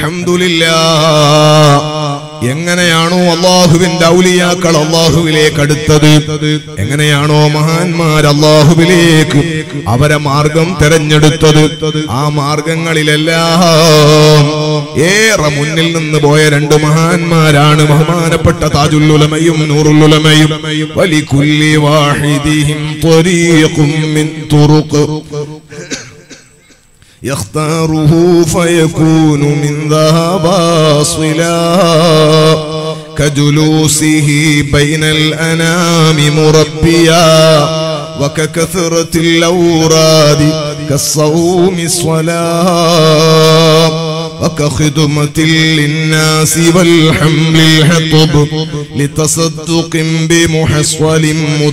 അൽഹംദുലില്ലാ എങ്ങനെയാണോ അള്ളാഹുവിന്റെ ഔലിയാക്കൾ അള്ളാഹുവിലേക്ക് അടുത്തത് എങ്ങനെയാണോ മഹാന്മാർ അള്ളാഹുവിലേക്ക് അവരെ മാർഗം തെരഞ്ഞെടുത്തത് ആ മാർഗങ്ങളിലെല്ലാം ഏറെ മുന്നിൽ നിന്ന് പോയ രണ്ട് മഹാന്മാരാണ് ബഹുമാനപ്പെട്ട താജുല്ലുലമയും നൂറുല്ലുലമയും വലിക്കുല്ലി വാഹിദിഹിം ത്വരീഖും മിൻ തുറുഖ് يختاره فيكون من ذهب صلا كجلوسه بين الأنام مربيا وككثرة الأوراد كالصوم الصلاة وكخدمة للناس والحمل الحطب لتصدق بمحصول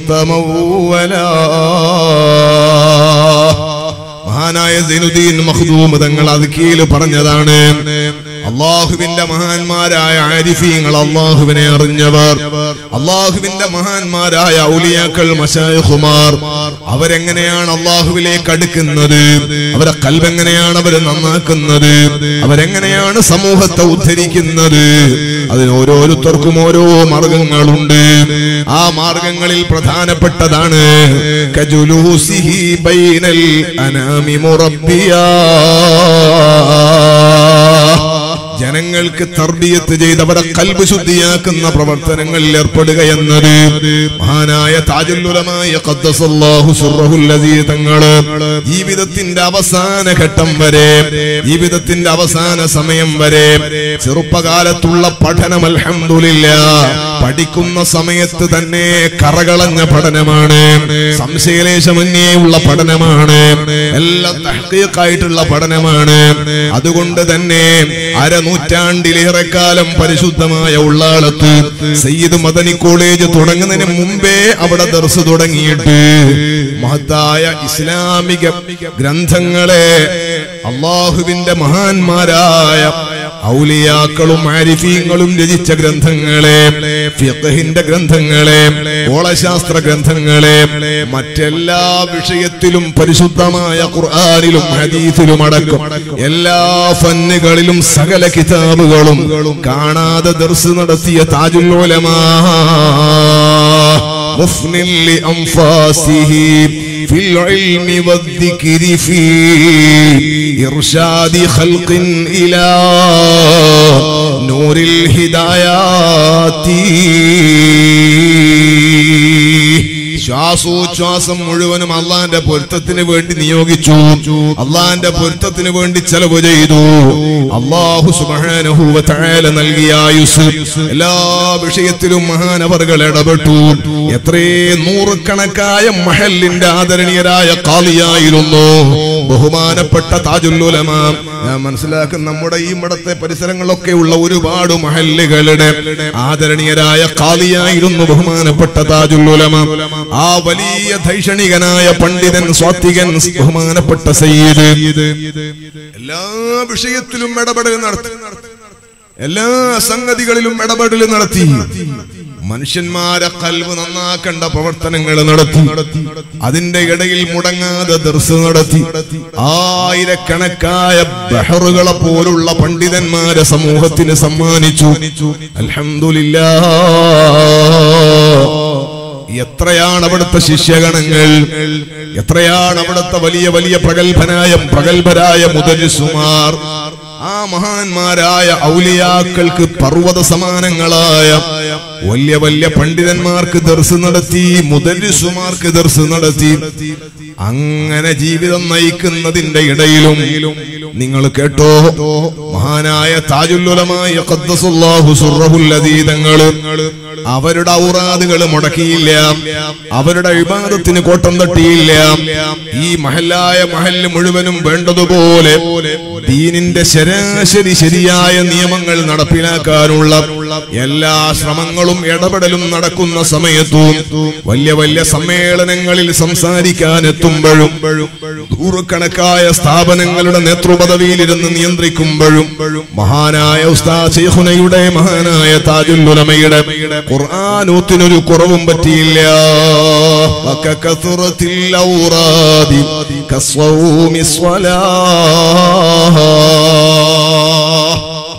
متمولا മഹാനായ സൈനുദ്ദീൻ മഖ്ദൂം തങ്ങൾ അതുക്കീല് പറഞ്ഞതാണ് അള്ളാഹുവിന്റെ മഹാന്മാരായ ആരിഫീങ്ങൾ അള്ളാഹുവിനെ അറിഞ്ഞവർ അള്ളാഹുവിന്റെ മഹാന്മാരായ ഔലിയാക്കൾ മശായഹുമാർ അവരെങ്ങനെയാണ് അള്ളാഹുവിലേക്ക് അടുക്കുന്നത് അവരെ കൽവെങ്ങനെയാണ് അവർ നന്നാക്കുന്നത് അവരെങ്ങനെയാണ് സമൂഹത്തെ ഉദ്ധരിക്കുന്നത് അതിന് ഓരോരുത്തർക്കും ഓരോ മാർഗങ്ങളുണ്ട് ആ മാർഗങ്ങളിൽ പ്രധാനപ്പെട്ടതാണ് കജുലൂസിഹി ബൈനൽ അനാമി മുറബ്ബിയാ ജനങ്ങൾക്ക് തർബിയത്ത് ചെയ്ത് അവരെ കൽബ് ശുദ്ധിയാക്കുന്ന പ്രവർത്തനങ്ങളിൽ ഏർപ്പെടുക എന്നത് മഹാനായ താജുല്ലുലമായ ഖദ്ദസല്ലാഹു സിർറഹുൽ അസീസ് തങ്ങള് ജീവിതത്തിന്റെ അവസാന ഘട്ടം വരെ ജീവിതത്തിന്റെ അവസാന സമയം വരെ ചെറുപ്പകാലത്തുള്ള പഠനം അൽഹംദുലില്ല പഠിക്കുന്ന സമയത്ത് തന്നെ കറകളഞ്ഞ പഠനമാണ് സംശയലേശമന്യേയുള്ള പഠനമാണ് എല്ലാം തഹ്ഖീഖായിട്ടുള്ള പഠനമാണ് അതുകൊണ്ട് തന്നെ അരനൂറ്റാണ്ടിലേറെ കാലം പരിശുദ്ധമായ ഉള്ളാളത്ത് സയ്യിദ് മദനി കോളേജ് തുടങ്ങുന്നതിന് മുമ്പേ അവിടെ ദർസ് തുടങ്ങിയിട്ട് മഹത്തായ ഇസ്ലാമിക ഗ്രന്ഥങ്ങളെ അള്ളാഹുവിന്റെ മഹാന്മാരായ ഔലിയാക്കളും ആരിഫീങ്ങളും രചിച്ച ഗ്രന്ഥങ്ങളെ ഫിഖഹിന്റെ ഗ്രന്ഥങ്ങളെ ഓളശാസ്ത്ര ഗ്രന്ഥങ്ങളെ മറ്റെല്ലാ വിഷയത്തിലും പരിശുദ്ധമായ ഖുർആനിലും ഹദീസിലും അടക്കം എല്ലാ ഫന്നുകളിലും സകല കിതാബുകളും കാണാതെ ദർസ് നടത്തിയ താജുൽ ഉലമാ مفن لأنفاسه في العلم والذكر في إرشاد خلق إلى نور الهدايات ശ്വാസോച്ഛ്വാസം മുഴുവനും അള്ളാന്റെ പൊരുത്തത്തിന് വേണ്ടി നിയോഗിച്ചു അള്ളാന്റെ പൊരുത്തത്തിന് വേണ്ടി ചെലവ് ചെയ്തു അള്ളാഹു സുബാനഹുവ തഴല നൽകിയ ആയുസ് എല്ലാ വിഷയത്തിലും മഹാനവറുകൾ ഇടപെട്ടു എത്രേ നൂറുകണക്കായ മഹലിന്റെ ആദരണീയരായ കാളിയായിരുന്നു ബഹുമാനപ്പെട്ട താജുല്ലുലമ ഞാൻ മനസ്സിലാക്കുന്ന നമ്മുടെ ഈ ഇവിടത്തെ പരിസരങ്ങളിലൊക്കെ ഉള്ള ഒരുപാട് മഹല്ലുകളുടെ ആദരണീയരായ കാളിയായിരുന്നു ബഹുമാനപ്പെട്ട താജുല്ലുലമ ആ വലിയ ധൈഷണികനായ പണ്ഡിതൻ സ്വാത്വികൻ ബഹുമാനപ്പെട്ട സയ്യിദ് എല്ലാ വിഷയത്തിലും ഇടപെടൽ നടത്തി എല്ലാ സംഗതികളിലും ഇടപെടൽ നടത്തി മനുഷ്യന്മാരെ കൽവ് നന്നാക്കേണ്ട പ്രവർത്തനങ്ങൾ നടത്തി അതിന്റെ ഇടയിൽ മുടങ്ങാതെ ദർസ് നടത്തി ആയിരക്കണക്കായ ബഹറുകളെ പോലുള്ള പണ്ഡിതന്മാരെ സമൂഹത്തിന് സമ്മാനിച്ചു അൽഹംദുലില്ലാ എത്രയാണ് അവിടുത്തെ ശിഷ്യഗണങ്ങൾ എത്രയാണ് അവിടുത്തെ വലിയ വലിയ പ്രഗത്ഭനായ പ്രഗത്ഭരായ മുതലിസുമാർ ആ മഹാന്മാരായ ഔലിയാക്കൾക്ക് പർവ്വത സമാനങ്ങളായ വലിയ വലിയ പണ്ഡിതന്മാർക്ക് ദർസ് നടത്തി മുതലിസുമാർക്ക് ദർസ് നടത്തി അങ്ങനെ ജീവിതം നയിക്കുന്നതിന്റെ ഇടയിലും നിങ്ങൾ കേട്ടോ മഹാനായ താജുല്ലുലമായ ഖദ്ദസുല്ലാഹു സുർറഹുൽ അദീദങ്ങള് അവരുടെ ഔറാദുകൾ മുടക്കിയില്ല അവരുടെ വിവാദത്തിന് കോട്ടം തട്ടിയില്ല ഈ മഹല്ലായ മഹല്ല് മുഴുവനും വേണ്ടതുപോലെ ദീനിന്റെ ശരാശരി ശരിയായ നിയമങ്ങൾ നടപ്പിലാക്കാനുള്ള എല്ലാ ശ്രമങ്ങളും ഇടപെടലും നടക്കുന്ന സമയത്തും വലിയ വലിയ സമ്മേളനങ്ങളിൽ സംസാരിക്കാൻ എത്തുമ്പോഴും നൂറുകണക്കായ സ്ഥാപനങ്ങളുടെ നേതൃപദവിയിലിരുന്ന് നിയന്ത്രിക്കുമ്പോഴും മഹാനായ ഉസ്താദ് ശൈഖുനയുടെ മഹാനായ താജുല്ലുലമയുടെ ഖുർആാനൂത്തിനൊരു കുറവും പറ്റിയില്ല വകകഥറത്തിൽ ഔറാദി കസ്വൗമി സ്വലാ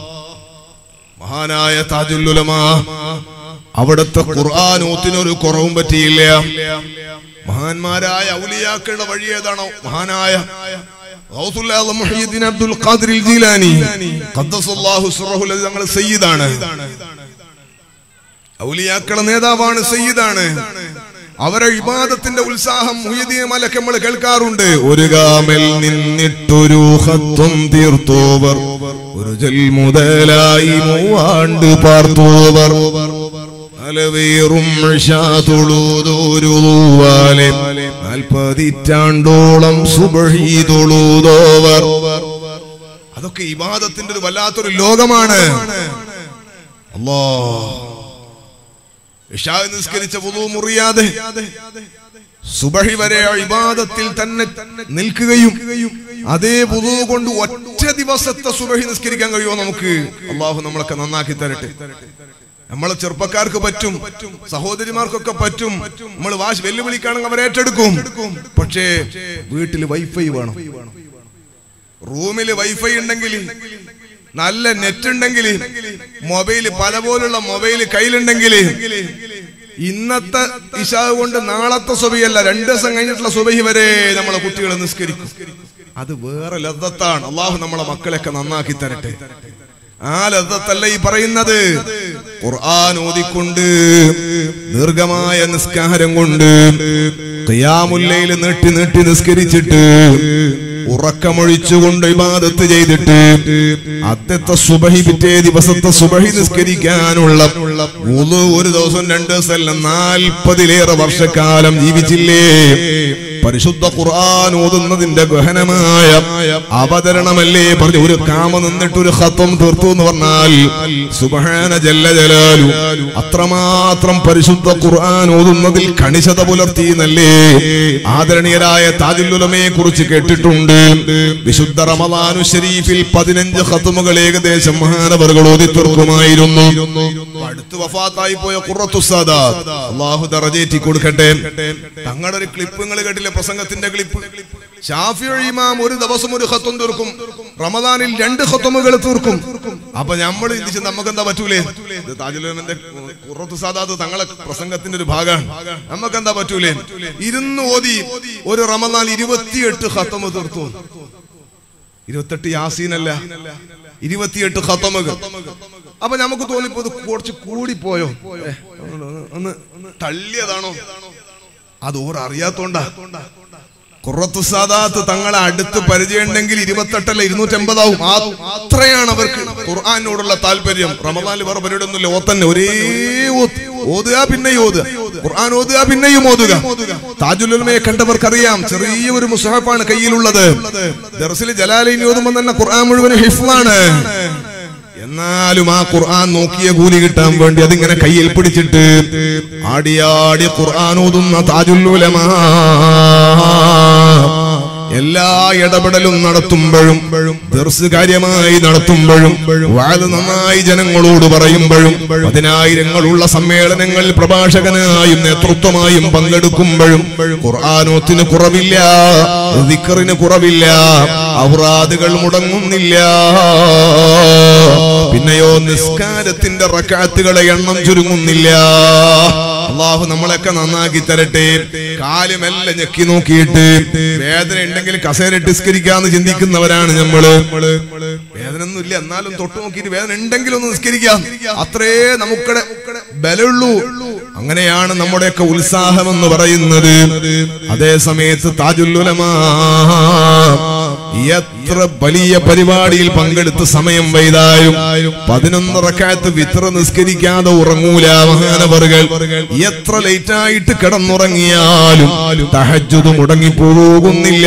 മഹാനായ താജുല്ലുലമ അവിടുത്തെ ഖുർആാനൂത്തിനൊരു കുറവും പറ്റിയില്ല മഹാന്മാരായ ഔലിയാക്കളുടെ വഴി ഏതാണോ മഹാനായ ഗൗസുൽ ആലം മുഹ്യിദ്ദീൻ അബ്ദുൽ ഖാദിർ അൽ ജീലാനി ഖദ്ദസല്ലാഹു സിറഹു ലദി തങ്ങൾ സയ്യിദാണ് ഔലിയാക്കളുടെ നേതാവാണ് സയ്യിദാണ് അവരെ ഇബാദത്തിന്റെ ഉത്സാഹം മുഹ്യിദ്ദീൻ മലക്ക് നമ്മൾ കേൾക്കാറുണ്ട് ഒരു ഗാമിൽ നിന്നിട്ടൊരു ഹത്വം തീർത്തോവർ ഒരു ജൽ മുതലായി മൂവാണ്ട് പാർത്തോവർ അലവേറും തൊഴുതോരുവാലെ നാൽപ്പതിറ്റാണ്ടോളം സുബഹി തൊഴുതോവർ അതൊക്കെ ഇബാദത്തിന്റെ ഒരു വല്ലാത്തൊരു ലോകമാണ് അല്ലാ ഇഷാ നിസ്കരിച്ച വുളു മുറിയാതെ സുബഹി വരെ ഇബാദത്തിൽ തന്നെ നിൽക്കുകയും അതേ വുളു കൊണ്ട് ഒറ്റ ദിവസത്തെ സുബഹി നിസ്കരിക്കാൻ കഴിയുമോ നമുക്ക് അള്ളാഹു നമ്മളൊക്കെ നന്നാക്കി തരട്ടെ നമ്മളെ ചെറുപ്പക്കാർക്ക് പറ്റും സഹോദരിമാർക്കൊക്കെ പറ്റും നമ്മൾ വാശി വെല്ലുവിളിക്കാണെങ്കിൽ അവർ ഏറ്റെടുക്കും പക്ഷേ വീട്ടിൽ വൈഫൈ വേണം റൂമിൽ വൈഫൈ ഉണ്ടെങ്കിൽ നല്ല നെറ്റ് ഉണ്ടെങ്കിൽ മൊബൈല് പല പോലുള്ള മൊബൈല് കയ്യിലുണ്ടെങ്കിൽ ഇന്നത്തെ ഇഷാവ് കൊണ്ട് നാളത്തെ സുബഹിയല്ല രണ്ടു ദിവസം കഴിഞ്ഞിട്ടുള്ള സുബഹി വരെ നമ്മളെ കുട്ടികൾ നിസ്കരിക്കും അത് വേറെ ലദ്ദത്താണ് അള്ളാഹു നമ്മളെ മക്കളെയൊക്കെ നന്നാക്കി തരട്ടെ ആ ലദ്ദത്തല്ല ഈ പറയുന്നത് ഖുർആൻ ഓതിക്കൊണ്ട് ദീർഘമായ നിസ്കാരം കൊണ്ട് ഖിയാമുല്ലയിൽ നീട്ടി നീട്ടി നിസ്കരിച്ചിട്ട് ഉറക്കമൊഴിച്ചുകൊണ്ട് ഇബാദത്ത് ചെയ്തിട്ട് അത്തത്തെ സുബഹി പിറ്റേ ദിവസത്തെ സുബഹി നിസ്കരിക്കാനുള്ള വുളു ഒരു ദിവസം രണ്ട് ദിവസം നാൽപ്പതിലേറെ വർഷക്കാലം ജീവിച്ചില്ലേ പരിശുദ്ധ ഖുർആൻ ഓതുന്നതിന്റെ ഗഹനമായ അവതരണമല്ലേ പറഞ്ഞു ഒരു കാമ നിന്നിട്ട് ഒരു ഹത്വം തീർത്തു എന്ന് പറഞ്ഞാൽ സുബഹാന ജല്ല ജലാലു അത്രമാത്രം പരിശുദ്ധ ഖുർആൻ ഓതുന്നതിൽ കണിശത പുലർത്തിയെന്നല്ലേ ആദരണീയരായ താജുല്ലുലമയെ കുറിച്ച് കേട്ടിട്ടുണ്ട് വിശുദ്ധ റമദാനു ഷരീഫിൽ പതിനഞ്ച് ഹത്തുമുകൾ ഏകദേശം മഹാനവറുകൾ ഓതി തീർക്കുമായിരുന്നു അടുത്ത് വഫാത്തായി പോയ ഖുറത്തു സാദാത്ത് അള്ളാഹു ദറജേറ്റി കൊടുക്കട്ടെ തങ്ങളുടെ ഒരു ക്ലിപ്പ് നിങ്ങൾ കേട്ടില്ലേ പ്രസംഗത്തിന്റെ ക്ലിപ്പ് ഷാഫി ഇമാം ഒരു ദിവസം ഒരു ഹത്വം തീർക്കും റമദാനിൽ രണ്ട് ഹത്വമുകൾ തീർക്കും അപ്പൊ നമ്മൾ ചിന്തിച്ച് നമുക്ക് എന്താ പറ്റൂലേ ഇത് താജുലുലമന്റെ ഖുറത്തു സാദാത്ത് തങ്ങളെ പ്രസംഗത്തിന്റെ ഒരു ഭാഗമാണ് നമുക്ക് എന്താ പറ്റൂലേ ഇരുന്ന് ഓതി ഒരു റമദാൻ ഇരുപത്തിയെട്ട് ഹത്തമ് തീർത്തു ഇരുപത്തെട്ട് യാസീനല്ല ഇരുപത്തിയെട്ട് ഹത്തമുകൾ അപ്പൊ നമുക്ക് തോന്നിപ്പോ ഇത് കുറച്ച് കൂടിപ്പോയോ ഏ, ഒന്ന് ഒന്ന് തള്ളിയതാണോ അത് ഓർ അറിയാത്തോണ്ടാ ഖുറത്തു സാദാത്ത് തങ്ങളെ അടുത്ത് പരിചയമുണ്ടെങ്കിൽ ഇരുപത്തെട്ടല്ല ഇരുന്നൂറ്റമ്പതാവും അത്രയാണ് അവർക്ക് ഖുർആാനോടുള്ള താല്പര്യം റമദാനിൽ വേറെ പരിപാടി ഒന്നുമില്ല ഓത്തന്നെ ഒരേ ഓത്ത്. ഓതുക പിന്നെ ഓതുക ഖുർആൻ ഓതുക പിന്നെയും ഓതുക താജുലുലമയെ കണ്ടവർക്കറിയാം ചെറിയ ഒരു മുസാഫാണ് കയ്യിലുള്ളത് ദർസിൽ ജലാലൈൻ ഓതുമ്പോൾ തന്നെ ഖുർആൻ മുഴുവൻ ഹിഫ്ലാണ് എന്നാലും ആ ഖുർആൻ നോക്കിയ കൂലി കിട്ടാൻ വേണ്ടി അതിങ്ങനെ കയ്യിൽ പിടിച്ചിട്ട് ആടിയാടി ഖുർആൻ ഓതുന്ന താജുല്ലുലമാ എല്ലാ ഇടപെടലും നടത്തുമ്പോഴും ദർസ് കാര്യമായി നടത്തുമ്പോഴും വാത് നന്നായി ജനങ്ങളോട് പറയുമ്പോഴും പതിനായിരങ്ങളുള്ള സമ്മേളനങ്ങളിൽ പ്രഭാഷകനായും നേതൃത്വമായും പങ്കെടുക്കുമ്പോഴും ഖുർആാനോത്തിന് കുറവില്ല ദിക്കറിന് കുറവില്ല ഔറാദുകൾ മുടങ്ങുന്നില്ല പിന്നെയോ നിസ്കാരത്തിന്റെ റക്കാത്തുകളെ എണ്ണം ചുരുങ്ങുന്നില്ല അള്ളാഹു നമ്മളൊക്കെ നന്നാക്കി തരട്ടെ കാലുമെല്ലാം ഞെക്കി നോക്കിയിട്ട് വേദന ഉണ്ടെങ്കിൽ കസേര നിസ്കരിക്കാന്ന് ചിന്തിക്കുന്നവരാണ് നമ്മള് വേദന ഒന്നും ഇല്ല എന്നാലും തൊട്ട് നോക്കിയിട്ട് വേദന ഉണ്ടെങ്കിൽ ഒന്ന് നിസ്കരിക്കാം അത്രേ നമുക്കടെ ബലമുള്ളൂ അങ്ങനെയാണ് നമ്മുടെയൊക്കെ ഉത്സാഹം എന്ന് പറയുന്നത് അതേ സമയത്ത് താജുല്ലുലമാ എത്ര വലിയ പരിപാടിയിൽ പങ്കെടുത്ത് സമയം വൈതായും പതിനൊന്ന് റക്കാത്ത് വിത്ര നിസ്കരിക്കാതെ ഉറങ്ങൂല മഹാനവറുകൾ എത്ര ലേറ്റായിട്ട് കിടന്നുറങ്ങിയാലും തഹജ്ജുദ് മുടങ്ങിപ്പോകുന്നില്ല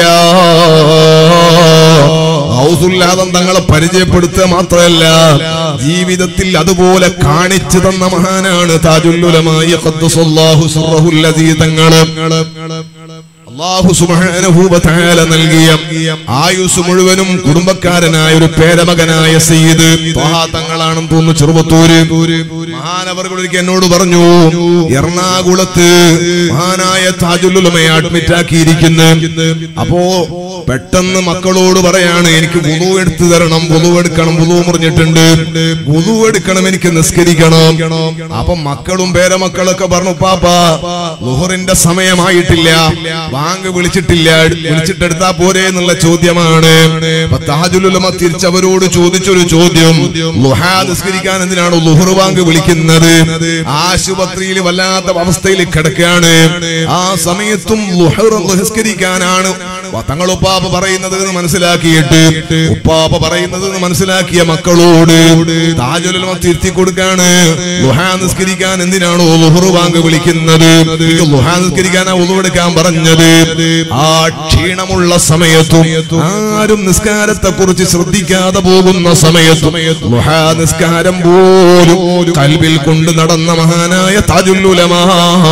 ഔസുല്ലാദം തങ്ങളെ പരിചയപ്പെടുത്തുക മാത്രമല്ല ജീവിതത്തിൽ അതുപോലെ കാണിച്ചു തന്ന മഹാനാണ് താജുല്ലുലമായ ഖദ്ദസല്ലാഹു സിർറഹുൽ അസീ തങ്ങള് അള്ളാഹു സുബ്ഹാനഹു വ തആല നൽകിയ ആയുസ് മുഴുവനും കുടുംബക്കാരനായ ഒരു പേരമകനായ സയ്യിദ് ത്വഹ തങ്ങളാണെന്ന് തോന്നുന്നു ചെറുപ്പത്തൂര് മഹാനവർകൾ ഒരിക്കൽ എന്നോട് പറഞ്ഞു എറണാകുളത്ത് മഹാനായ താജുലുലമയെ അഡ്മിറ്റ് ആക്കിയിരിക്കുന്നു അപ്പോ പെട്ടെന്ന് മക്കളോട് പറയാണ് എനിക്ക് വുളു എടുത്തു തരണം വുളു എടുക്കണം വുളു മുറിഞ്ഞിട്ടുണ്ട് വുളു എടുക്കണം എനിക്ക് നിസ്കരിക്കണം അപ്പൊ മക്കളും പേരമക്കളൊക്കെ പറഞ്ഞു പാപ്പ ലുഹറിന്റെ സമയമായിട്ടില്ല വാങ്ക് വിളിച്ചിട്ടില്ല വിളിച്ചിട്ടെടുത്താ പോരെ എന്നുള്ള ചോദ്യമാണ് അപ്പൊ താജുലുലമ തിരിച്ചവരോട് ചോദിച്ചൊരു ചോദ്യം ലുഹാ നിസ്കരിക്കാൻ എന്തിനാണ് ലുഹർ വാങ്ക് വിളിക്കുന്നത് ആശുപത്രിയിൽ വല്ലാത്ത അവസ്ഥയിൽ കിടക്കുകയാണ് ആ സമയത്തും ലുഹർ നിസ്കരിക്കാനാണ് തങ്ങൾ ഉപ്പാപ്പ പറയുന്നത് എന്ന് മനസ്സിലാക്കിയിട്ട് ഉപ്പാപ്പ പറയുന്നത് എന്ന് മനസ്സിലാക്കിയ മക്കളോട് താജുലമ തിരുത്തി കൊടുക്കാണ് ലുഹാ നിസ്കരിക്കാൻ എന്തിനാണോ ലുഹർ വാങ്ക് വിളിക്കുന്നത് എനിക്ക് ലുഹാ നിസ്കരിക്കാനാ ഉളുവെടുക്കാൻ പറഞ്ഞത് ആ ക്ഷീണമുള്ള സമയത്തും ആരും നിസ്കാരത്തെ കുറിച്ച് ശ്രദ്ധിക്കാതെ പോകുന്ന സമയത്തും ലുഹാ നിസ്കാരം പോലും കൽവിൽ കൊണ്ട് നടന്ന മഹാനായ താജുല്ലുലമാ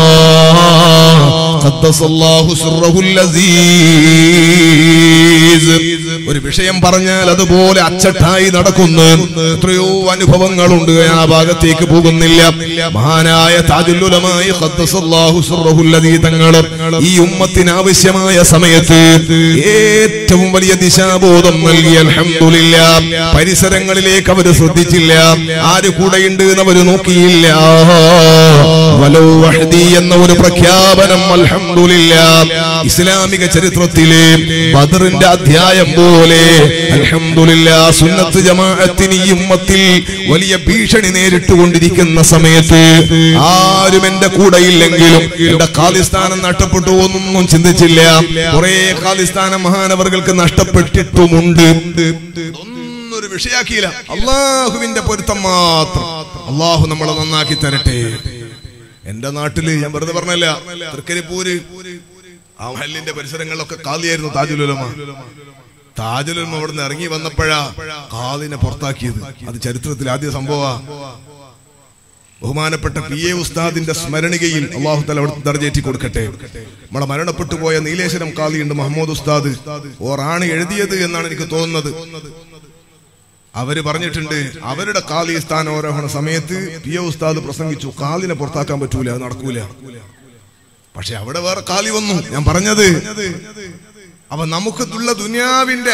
ഖദ്ദസല്ലാഹു സിർറഹുൽ അസീസ് ഒരു വിഷയം പറഞ്ഞാൽ അതുപോലെ അച്ചട്ടായി നടക്കുന്നു എത്രയോ അനുഭവങ്ങളുണ്ട് ആ ഭാഗത്തേക്ക് പോകുന്നില്ല മഹാനായ താജുല്ലുലമായി ഖദ്ദസല്ലാഹു സിർറഹുൽ അസീസ് തങ്ങൾ ഈ ഉമ്മത്തിന് ആവശ്യമായ സമയത്ത് ഏറ്റവും വലിയ ദിശാബോധം നൽകി അൽഹംദുലില്ല പരിസരങ്ങളിലേക്ക് അവർ ശ്രദ്ധിച്ചില്ല ആര് കൂടെയുണ്ട് എന്ന് അവർ നോക്കിയില്ല വലോ വഹദി എന്ന ഒരു പ്രഖ്യാപനം അൽഹംദുലില്ല ഇസ്ലാമിക ചരിത്രത്തിലെ ബദറിന്റെ അധ്യായം പോലെ അൽഹംദുലില്ല സുന്നത്ത് ജമാഅത്തിന് ഈ ഉമ്മത്തിൽ വലിയ ഭീഷണി നേരിട്ടുകൊണ്ടിരിക്കുന്ന സമയത്ത് ആരും എന്റെ കൂടെ ഇല്ലെങ്കിലും എന്റെ ഖാലിസ്ഥാനം നഷ്ടപ്പെട്ടു ഒന്നും ചിന്തിച്ചില്ല കുറെ ഖാലിസ്ഥാനം മഹാനവർക്ക് നഷ്ടപ്പെട്ടിട്ടുമുണ്ട് ഒന്നും ഒരു വിഷയാക്കിയില്ല അള്ളാഹുവിന്റെ പൊരുത്തം മാത്രം അള്ളാഹു നമ്മളെ നന്നാക്കി തരട്ടെ എന്റെ നാട്ടില് ഞാൻ വെറുതെ പറഞ്ഞല്ല തൃക്കരിപ്പൂര് ആ മഹലിന്റെ പരിസരങ്ങളിലൊക്കെ കാലിയായിരുന്നു താജുലുലമ താജുലുലമ അവിടെ നിന്ന് ഇറങ്ങി വന്നപ്പോഴാ കാലിനെ പുറത്താക്കിയത് അത് ചരിത്രത്തിൽ ആദ്യ സംഭവ ബഹുമാനപ്പെട്ട പി എ ഉസ്താദിന്റെ സ്മരണികയിൽ അള്ളാഹു തല അവിടെ ദർജേറ്റി കൊടുക്കട്ടെ നമ്മളെ മരണപ്പെട്ടു പോയ നീലേശ്വരം കാലിയുണ്ട് മുഹമ്മദ് ഉസ്താദ് ഓറാണ് എഴുതിയത് എന്നാണ് എനിക്ക് തോന്നുന്നത് അവര് പറഞ്ഞിട്ടുണ്ട് അവരുടെ കാലി സ്ഥാനാരോഹണ സമയത്ത് പി എ ഉസ്താദ് പ്രസംഗിച്ചു കാലിനെ പുറത്താക്കാൻ പറ്റൂല അത് നടക്കൂല പക്ഷെ അവിടെ വേറെ കാലി വന്നു ഞാൻ പറഞ്ഞത് അപ്പൊ നമുക്കുള്ള ദുനിയാവിന്റെ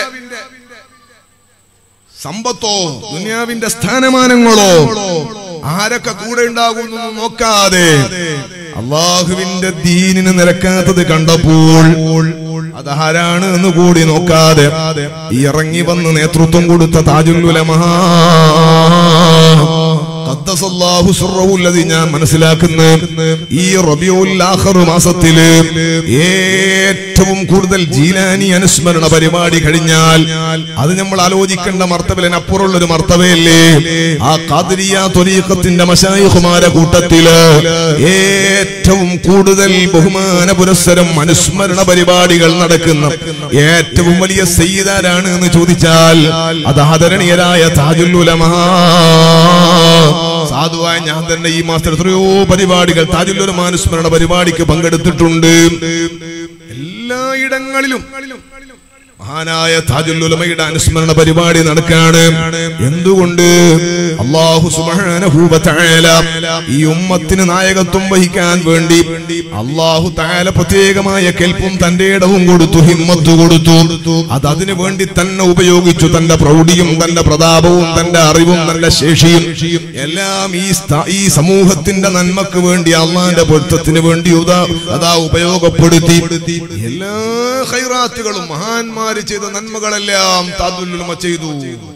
സമ്പത്തോ ദുനിയാവിന്റെ സ്ഥാനമാനങ്ങളോ ആരൊക്കെ കൂടെ ഉണ്ടാകുന്നു നോക്കാതെ അള്ളാഹുവിന്റെ ദീനിന് നിരക്കാത്തത് കണ്ടപ്പോൾ അതാരാണ് എന്ന് കൂടി നോക്കാതെ ഇറങ്ങി വന്ന് നേതൃത്വം കൊടുത്ത താജുല്ലുലമഹാ ഖദ്ദസല്ലാഹു സിർറഹുല്ലദി ഞാൻ മനസ്സിലാക്കുന്ന ഈ റബിയുൽ ആഖിർ മാസത്തില് ഏറ്റവും കൂടുതൽ ജീലാനി അനുസ്മരണ പരിപാടി കഴിഞ്ഞാൽ അത് നമ്മൾ ആലോചിക്കേണ്ട മർത്തബിലിനപ്പുറമുള്ള ഒരു മർത്തബയല്ലേ ആ ഖാദിരിയ ത്വരീഖത്തിന്റെ മശായിഖുമാരെ കൂട്ടത്തില് ഏറ്റവും കൂടുതൽ ബഹുമാന പുരസ്സരം അനുസ്മരണ പരിപാടികൾ നടക്കുന്ന ഏറ്റവും വലിയ സയ്യിദാരാണ് എന്ന് ചോദിച്ചാൽ അത് ആദരണീയരായ താജുല്ലുലമാ സാധുവായ ഞാൻ തന്നെ ഈ മാസത്തിൽ എത്രയോ പരിപാടികൾ താജുല്ലൊരു മാനുസ്മരണ പരിപാടിക്ക് പങ്കെടുത്തിട്ടുണ്ട് എല്ലായിടങ്ങളിലും മഹാനായ താജുല്ലുലമയുടെ അനുസ്മരണ പരിപാടി നടക്കാണ് എന്തുകൊണ്ട് അള്ളാഹു സുബ്ഹാനഹു വ തആല ഈ ഉമ്മത്തിന് നായകത്വം വഹിക്കാൻ വേണ്ടി അള്ളാഹു തആല പ്രത്യേകമായ കെൽപ്പും തന്റെ ഇടവും കൊടുത്തു ഹിമ്മത്ത് കൊടുത്തു അത് അതിനു വേണ്ടി തന്നെ ഉപയോഗിച്ചു തന്റെ പ്രൗഢിയും തന്റെ പ്രതാപവും തന്റെ അറിവും തന്റെ ശേഷിയും എല്ലാം ഈ സ്ഥാ- ഈ സമൂഹത്തിന്റെ നന്മക്ക് വേണ്ടി അള്ളാന്റെ പൊരുത്തത്തിന് വേണ്ടി ഉദാ അതാ ഉപയോഗപ്പെടുത്തി എല്ലാ ഹൈറാത്തുകളും മഹാന്മാര് ചെയ്ത നന്മകളെല്ലാം താതുല്ലുമ ചെയ്തു